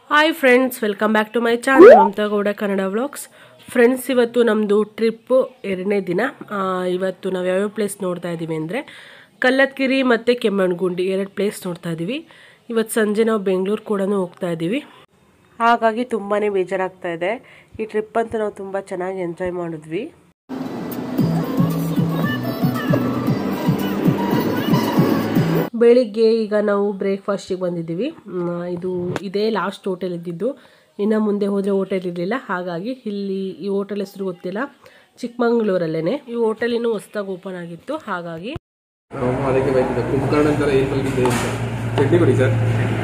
hi friends welcome back to my channel Mamata Gowda Kannada vlogs friends ಇವತ್ತು ನಮ್ಮದು trip ಎರಡನೇ ದಿನ ಆ, ಇವತ್ತು ನಾವು ಯಾವ್ಯಾವ ಪ್ಲೇಸ್ ನೋಡ್ತಾ ಇದ್ದೀವಿ ಅಂದರೆ ಕಲ್ಲತ್ಗಿರಿ ಮತ್ತು ಕೆಮ್ಮಣ್ಣಗುಂಡಿ ಎರಡು ಪ್ಲೇಸ್ ನೋಡ್ತಾ ಇದ್ದೀವಿ ಇವತ್ತು ಸಂಜೆ ನಾವು ಬೆಂಗಳೂರು ಕೂಡ ಹೋಗ್ತಾ ಇದ್ದೀವಿ ಹಾಗಾಗಿ ತುಂಬಾ ಬೇಜಾರಾಗ್ತಾ ಇದೆ ಈ ಟ್ರಿಪ್ ಅಂತೂ ನಾವು ತುಂಬ ಚೆನ್ನಾಗಿ ಎಂಜಾಯ್ ಮಾಡಿದ್ವಿ ಬೆಳಿಗ್ಗೆ ಈಗ ನಾವು ಬ್ರೇಕ್ಫಾಸ್ಟಿಗೆ ಬಂದಿದ್ದೀವಿ ಮ್, ಇದು ಇದೇ ಲಾಸ್ಟ್ ಹೋಟೆಲ್ ಇದ್ದಿದ್ದು ಇನ್ನು ಮುಂದೆ ಹೋದರೆ ಹೋಟೆಲ್ ಇರಲಿಲ್ಲ ಹಾಗಾಗಿ ಇಲ್ಲಿ ಈ ಹೋಟೆಲ್ ಹೆಸರು ಗೊತ್ತಿಲ್ಲ ಚಿಕ್ಕಮಂಗ್ಳೂರಲ್ಲೇ ಈ ಹೋಟೆಲ್ ಇನ್ನೂ ಹೊಸ್ದಾಗಿ ಓಪನ್ ಆಗಿತ್ತು ಹಾಗಾಗಿ ನಾವು ಅದಕ್ಕೆ ಬೈತಿದ್ದೆ ಕುಂಭಕರ್ಣ ಅಂತರ ಏನು ಮಲಗಿದೆ ಅಂತ ಚಟ್ನಿ ಕೊಡಿ ಸರ್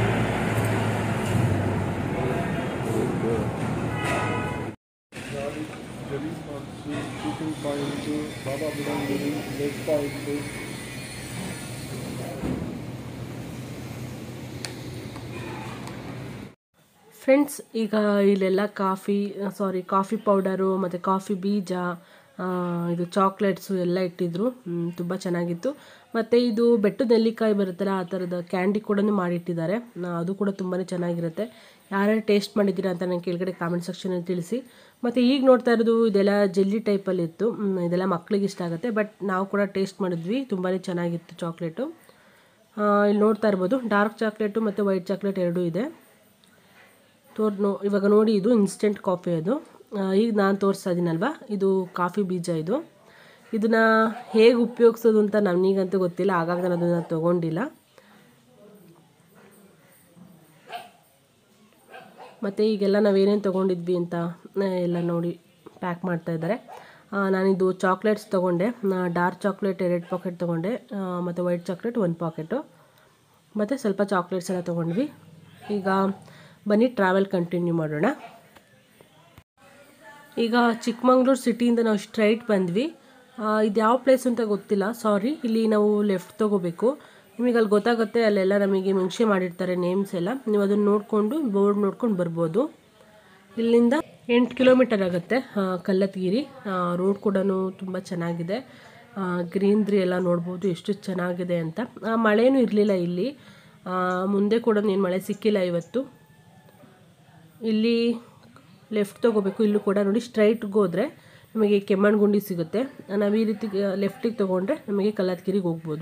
ಫ್ರೆಂಡ್ಸ್ ಈಗ ಇಲ್ಲೆಲ್ಲ ಕಾಫಿ ಸಾರಿ ಕಾಫಿ ಪೌಡರು ಮತ್ತು ಕಾಫಿ ಬೀಜ ಆ, ಇದು ಚಾಕ್ಲೇಟ್ಸು ಎಲ್ಲ ಇಟ್ಟಿದ್ರು ತುಂಬ ಚೆನ್ನಾಗಿತ್ತು ಮತ್ತು ಇದು ಬೆಟ್ಟದ ನೆಲ್ಲಿಕಾಯಿ ಬರುತ್ತಲ್ಲ ಆ ಥರದ ಕ್ಯಾಂಡಿ ಕೂಡ ಮಾಡಿಟ್ಟಿದ್ದಾರೆ ಆ, ಅದು ಕೂಡ ತುಂಬಾ ಚೆನ್ನಾಗಿರುತ್ತೆ ಯಾರ್ಯಾರು ಟೇಸ್ಟ್ ಮಾಡಿದ್ದೀರಾ ಅಂತ ನನಗೆ ಕೆಳಗಡೆ ಕಾಮೆಂಟ್ ಸೆಕ್ಷನಲ್ಲಿ ತಿಳಿಸಿ ಮತ್ತು ಈಗ ನೋಡ್ತಾ ಇರೋದು ಇದೆಲ್ಲ ಜೆಲ್ಲಿ ಟೈಪಲ್ಲಿ ಇತ್ತು ಮ್, ಇದೆಲ್ಲ ಮಕ್ಳಿಗೆ ಇಷ್ಟ ಆಗುತ್ತೆ ಬಟ್ ನಾವು ಕೂಡ ಟೇಸ್ಟ್ ಮಾಡಿದ್ವಿ ತುಂಬಾ ಚೆನ್ನಾಗಿತ್ತು ಚಾಕ್ಲೇಟು ಆ, ಇಲ್ಲಿ ನೋಡ್ತಾ ಇರ್ಬೋದು ಡಾರ್ಕ್ ಚಾಕ್ಲೇಟು ಮತ್ತು ವೈಟ್ ಚಾಕ್ಲೇಟ್ ಎರಡೂ ಇದೆ ತೋರ್ ನೋ ಇವಾಗ ನೋಡಿ ಇದು ಇನ್ಸ್ಟೆಂಟ್ ಕಾಫಿ ಅದು ಆ, ಈಗ ನಾನು ತೋರಿಸ್ತಾ ಇದ್ದೀನಲ್ವಾ ಇದು ಕಾಫಿ ಬೀಜ ಇದು ಇದನ್ನು ಹೇಗೆ ಉಪಯೋಗಿಸೋದು ಅಂತ ನನಗಂತೂ ಗೊತ್ತಿಲ್ಲ ಹಾಗಾಗಿ ನಾನು ಅದನ್ನು ತೊಗೊಂಡಿಲ್ಲ ಮತ್ತು ಈಗೆಲ್ಲ ನಾವೇನೇನು ತೊಗೊಂಡಿದ್ವಿ ಅಂತ ಆ, ಎಲ್ಲ ನೋಡಿ ಪ್ಯಾಕ್ ಮಾಡ್ತಾ ಇದ್ದಾರೆ ಆ, ನಾನಿದು ಚಾಕ್ಲೇಟ್ಸ್ ತೊಗೊಂಡೆ ಡಾರ್ಕ್ ಚಾಕ್ಲೇಟ್ ಎರಡು ಪಾಕೆಟ್ ತೊಗೊಂಡೆ ಆ, ಮತ್ತು ವೈಟ್ ಚಾಕ್ಲೇಟ್ ಒಂದು ಪಾಕೆಟು ಮತ್ತು ಸ್ವಲ್ಪ ಚಾಕ್ಲೇಟ್ಸ್ ಎಲ್ಲ ತೊಗೊಂಡ್ವಿ ಈಗ ಬನ್ನಿ ಟ್ರಾವೆಲ್ ಕಂಟಿನ್ಯೂ ಮಾಡೋಣ ಈಗ ಚಿಕ್ಕಮಂಗ್ಳೂರು ಸಿಟಿಯಿಂದ ನಾವು ಸ್ಟ್ರೈಟ್ ಬಂದ್ವಿ ಇದು ಯಾವ ಪ್ಲೇಸ್ ಅಂತ ಗೊತ್ತಿಲ್ಲ ಸಾರಿ ಇಲ್ಲಿ ನಾವು ಲೆಫ್ಟ್ ತೊಗೋಬೇಕು ನಿಮಗೆ ಅಲ್ಲಿ ಗೊತ್ತಾಗುತ್ತೆ ಅಲ್ಲೆಲ್ಲ ನಮಗೆ ಮೆನ್ಷನ್ ಮಾಡಿರ್ತಾರೆ ನೇಮ್ಸ್ ಎಲ್ಲ ನೀವು ಅದನ್ನು ನೋಡಿಕೊಂಡು ಬೋರ್ಡ್ ನೋಡ್ಕೊಂಡು ಬರ್ಬೋದು ಇಲ್ಲಿಂದ ಎಂಟು ಕಿಲೋಮೀಟರ್ ಆಗುತ್ತೆ ಆ, ಕಲ್ಲತ್ಗಿರಿ ರೋಡ್ ಕೂಡ ತುಂಬ ಚೆನ್ನಾಗಿದೆ ಗ್ರೀನ್ರಿ ಎಲ್ಲ ನೋಡ್ಬೋದು ಎಷ್ಟು ಚೆನ್ನಾಗಿದೆ ಅಂತ ಆ, ಮಳೆನೂ ಇರಲಿಲ್ಲ ಇಲ್ಲಿ ಆ, ಮುಂದೆ ಕೂಡ ಏನು ಮಳೆ ಸಿಕ್ಕಿಲ್ಲ ಇವತ್ತು ಇಲ್ಲಿ ಲೆಫ್ಟ್ ತೊಗೋಬೇಕು ಇಲ್ಲೂ ಕೂಡ ನೋಡಿ ಸ್ಟ್ರೈಟ್ಗೆ ಹೋದರೆ ನಮಗೆ ಕೆಮ್ಮಣ್ಣಗುಂಡಿ ಸಿಗುತ್ತೆ ನಾವು ಈ ರೀತಿ ಲೆಫ್ಟಿಗೆ ತೊಗೊಂಡ್ರೆ ನಮಗೆ ಕಲ್ಲತ್ಗಿರಿಗೆ ಹೋಗ್ಬೋದು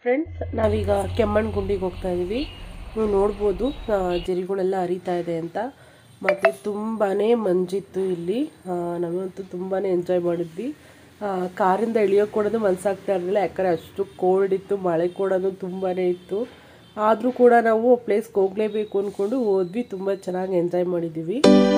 ಫ್ರೆಂಡ್ಸ್ ನಾವೀಗ ಕೆಮ್ಮಣ್ಣಗುಂಡಿಗೆ ಹೋಗ್ತಾ ಇದ್ದೀವಿ ನೀವು ನೋಡ್ಬೋದು ಆ, ಜರಿಗಳೆಲ್ಲ ಹರಿತಾ ಇದೆ ಅಂತ ಮತ್ತು ತುಂಬಾ ಮಂಜಿತ್ತು ಇಲ್ಲಿ ಆ, ನಾವಂತೂ ತುಂಬಾ ಎಂಜಾಯ್ ಮಾಡಿದ್ವಿ ಆ, ಕಾರಿಂದ ಇಳಿಯೋಕೆ ಕೂಡ ಮನಸ್ಸಾಗ್ತಾ ಇರಲಿಲ್ಲ ಯಾಕಂದರೆ ಅಷ್ಟು ಕೋಲ್ಡ್ ಇತ್ತು ಮಳೆ ಕೂಡ ತುಂಬಾ ಇತ್ತು ಆದರೂ ಕೂಡ ನಾವು ಪ್ಲೇಸ್ಗೆ ಹೋಗಲೇಬೇಕು ಅಂದ್ಕೊಂಡು ಹೋದ್ವಿ ತುಂಬ ಚೆನ್ನಾಗಿ ಎಂಜಾಯ್ ಮಾಡಿದ್ದೀವಿ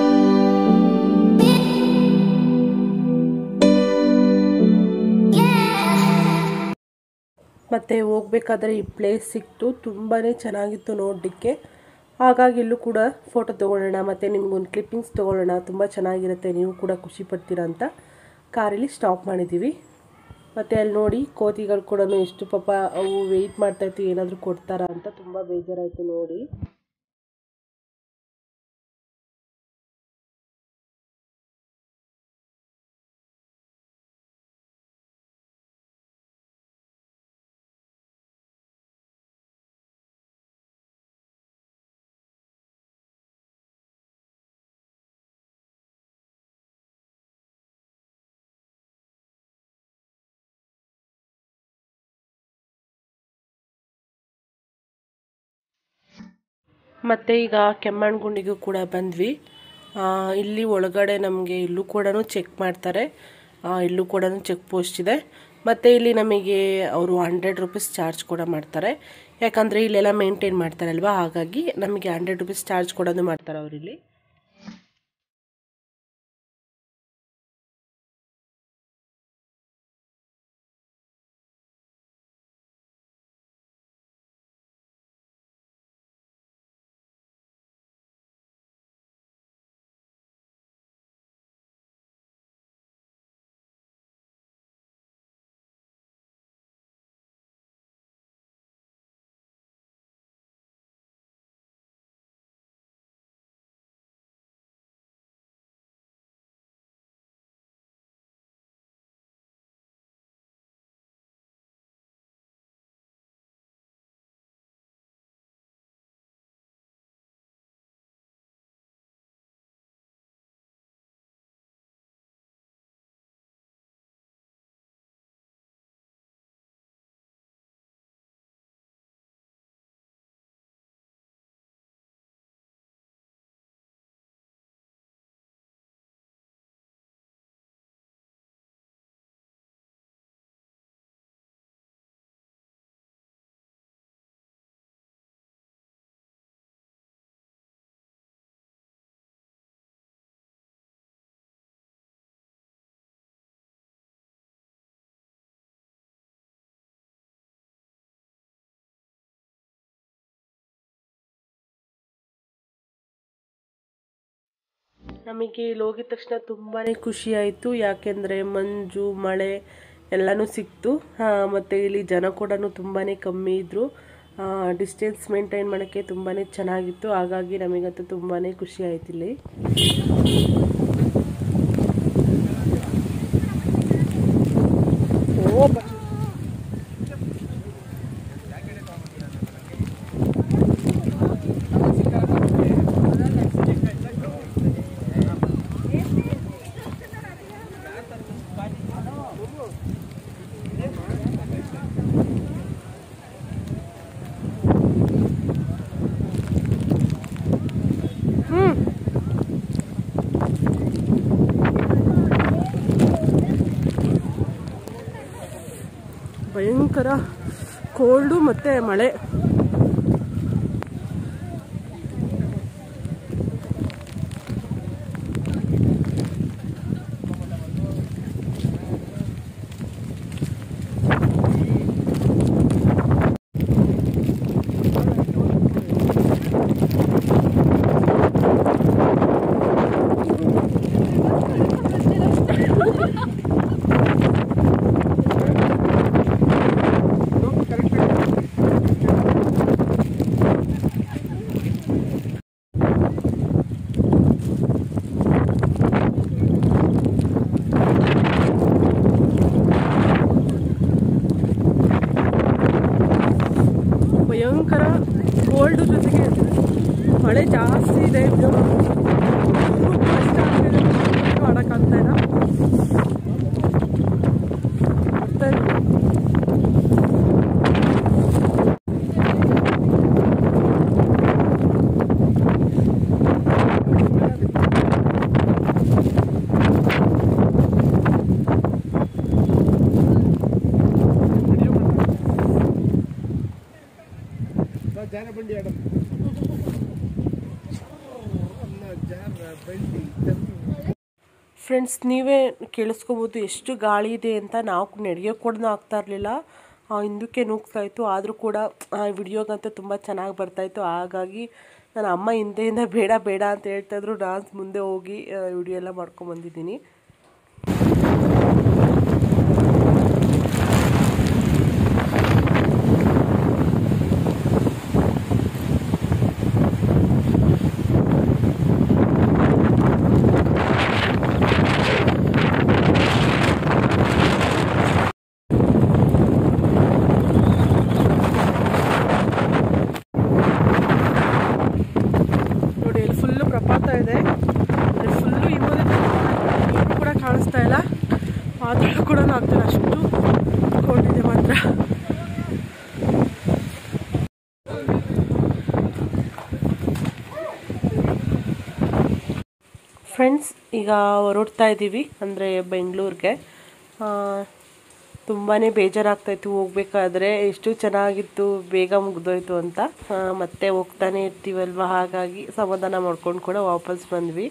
ಮತ್ತು ಹೋಗ್ಬೇಕಾದ್ರೆ ಈ ಪ್ಲೇಸ್ ಸಿಕ್ತು ತುಂಬಾ ಚೆನ್ನಾಗಿತ್ತು ನೋಡಲಿಕ್ಕೆ ಹಾಗಾಗಿ ಇಲ್ಲೂ ಕೂಡ ಫೋಟೋ ತೊಗೊಳ್ಳೋಣ ಮತ್ತು ನಿಮ್ಗೊಂದು ಕ್ಲಿಪ್ಪಿಂಗ್ಸ್ ತೊಗೊಳ್ಳೋಣ ತುಂಬ ಚೆನ್ನಾಗಿರುತ್ತೆ ನೀವು ಕೂಡ ಖುಷಿ ಪಡ್ತೀರಾ ಅಂತ ಕಾರಲ್ಲಿ ಸ್ಟಾಪ್ ಮಾಡಿದ್ದೀವಿ ಮತ್ತು ಅಲ್ಲಿ ನೋಡಿ ಕೋತಿಗಳು ಕೂಡ ಎಷ್ಟು ಪಾಪ ಅವು ವೆಯ್ಟ್ ಮಾಡ್ತಾಯಿತ್ತು ಏನಾದರೂ ಕೊಡ್ತಾರಾ ಅಂತ ತುಂಬ ಬೇಜಾರಾಯಿತು ನೋಡಿ ಮತ್ತು ಈಗ ಕೆಮ್ಮಣ್ಣಗುಂಡಿಗೂ ಕೂಡ ಬಂದ್ವಿ ಆ, ಇಲ್ಲಿ ಒಳಗಡೆ ನಮಗೆ ಇಲ್ಲೂ ಕೂಡ ಚೆಕ್ ಮಾಡ್ತಾರೆ ಆ, ಇಲ್ಲೂ ಕೂಡ ಚೆಕ್ ಪೋಸ್ಟ್ ಇದೆ ಮತ್ತು ಇಲ್ಲಿ ನಮಗೆ ಅವರು ಹಂಡ್ರೆಡ್ ರುಪೀಸ್ ಚಾರ್ಜ್ ಕೂಡ ಮಾಡ್ತಾರೆ ಯಾಕಂದರೆ ಇಲ್ಲೆಲ್ಲ ಮೇಂಟೈನ್ ಮಾಡ್ತಾರಲ್ವ ಹಾಗಾಗಿ ನಮಗೆ ಹಂಡ್ರೆಡ್ ರುಪೀಸ್ ಚಾರ್ಜ್ ಕೊಡೋದು ಮಾಡ್ತಾರೆ ಅವರಿಲ್ಲಿ ನಮಗೆ ಇಲ್ಲಿ ಹೋಗಿದ ತಕ್ಷಣ ತುಂಬಾ ಖುಷಿ ಆಯಿತು ಯಾಕೆಂದರೆ ಮಂಜು ಮಳೆ ಎಲ್ಲನೂ ಸಿಕ್ತು ಮತ್ತು ಇಲ್ಲಿ ಜನ ಕೂಡ ತುಂಬಾ ಕಮ್ಮಿ ಇದ್ದರು ಡಿಸ್ಟೆನ್ಸ್ ಮೇಂಟೈನ್ ಮಾಡೋಕ್ಕೆ ತುಂಬಾ ಚೆನ್ನಾಗಿತ್ತು ಹಾಗಾಗಿ ನಮಗಂತೂ ತುಂಬಾ ಖುಷಿ ಆಯ್ತು ಇಲ್ಲಿ ಓ ಬ- ಹ್ಮ್ ಭಯಂಕರ ಕೋಲ್ಡು ಮತ್ತೆ ಮಳೆ ಭಯಂಕರ ಕೋಲ್ಡ್ ಜೊತೆಗೆ ಮಳೆ ಜಾಸ್ತಿ ಇದೆ ಇದು ಕಷ್ಟ ಆಗ್ತಿದೆ ಮಾಡೋಕ್ಕಾಗ್ತಾ ಇಲ್ಲ ಮತ್ತೆ ಬಂಡಿ ಆಡೋದು ಅಲ್ಲ ಜಾರ ಬಂಡಿ ಫ್ರೆಂಡ್ಸ್ ನೀವೇ ಕೇಳಿಸ್ಕೋಬೋದು ಎಷ್ಟು ಗಾಳಿ ಇದೆ ಅಂತ ನಾವು ನಡೆಯೋಕೆ ಕೂಡ ಆಗ್ತಾ ಇರಲಿಲ್ಲ ಹಿಂದಕ್ಕೆ ನೂಗ್ತಾ ಇತ್ತು ಆದರೂ ಕೂಡ ಆ ವಿಡಿಯೋಗಂತೂ ತುಂಬ ಚೆನ್ನಾಗಿ ಬರ್ತಾಯಿತ್ತು ಹಾಗಾಗಿ ನನ್ನ ಅಮ್ಮ ಹಿಂದೆಯಿಂದ ಬೇಡ ಬೇಡ ಅಂತ ಹೇಳ್ತಾ ಇದ್ರು ನಾನು ಮುಂದೆ ಹೋಗಿ ವಿಡಿಯೋ ಎಲ್ಲ ಮಾಡ್ಕೊಂಬಂದಿದ್ದೀನಿ ನೋಡಿ ಇಲ್ಲಿ ಫುಲ್ಲು ಪ್ರಪಾತ ಇದೆ ಫುಲ್ಲು ಇರೋದೇ ಏನು ಕೂಡ ಕಾಣಿಸ್ತಾ ಇಲ್ಲ ಮಾತಾಡೋ ಕೂಡ ಆಗ್ತಿಲ್ಲ ಅಷ್ಟು ಕೊಂಡಿದೆ ಮಾತ್ರ ಫ್ರೆಂಡ್ಸ್ ಈಗ ಹೊರಡ್ತಾ ಇದ್ದೀವಿ ಅಂದರೆ ಬೆಂಗಳೂರಿಗೆ ತುಂಬಾ ಬೇಜಾರಾಗ್ತಾಯಿತ್ತು ಹೋಗ್ಬೇಕಾದ್ರೆ ಎಷ್ಟು ಚೆನ್ನಾಗಿತ್ತು ಬೇಗ ಮುಗ್ದೋಯ್ತು ಅಂತ ಆ, ಮತ್ತೆ ಹೋಗ್ತಾನೆ ಇರ್ತೀವಲ್ವ ಹಾಗಾಗಿ ಸಮಾಧಾನ ಮಾಡ್ಕೊಂಡು ಕೂಡ ವಾಪಸ್ ಬಂದ್ವಿ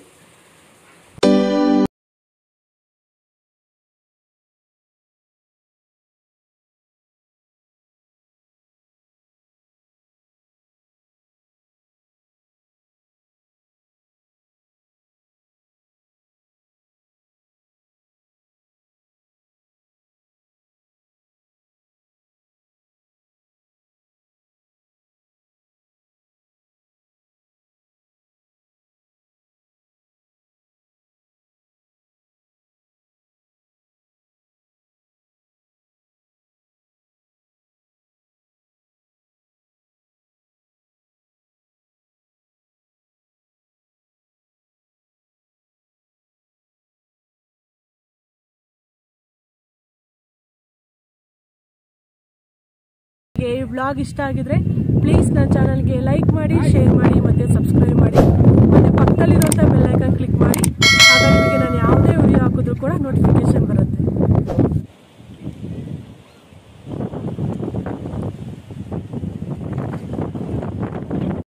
ಈ ವ್ಲಾಗ್ ಇಷ್ಟ ಆಗಿದ್ರೆ ಪ್ಲೀಸ್ ನನ್ನ ಚಾನಲ್ಗೆ ಲೈಕ್ ಮಾಡಿ ಶೇರ್ ಮಾಡಿ ಮತ್ತು ಸಬ್ಸ್ಕ್ರೈಬ್ ಮಾಡಿ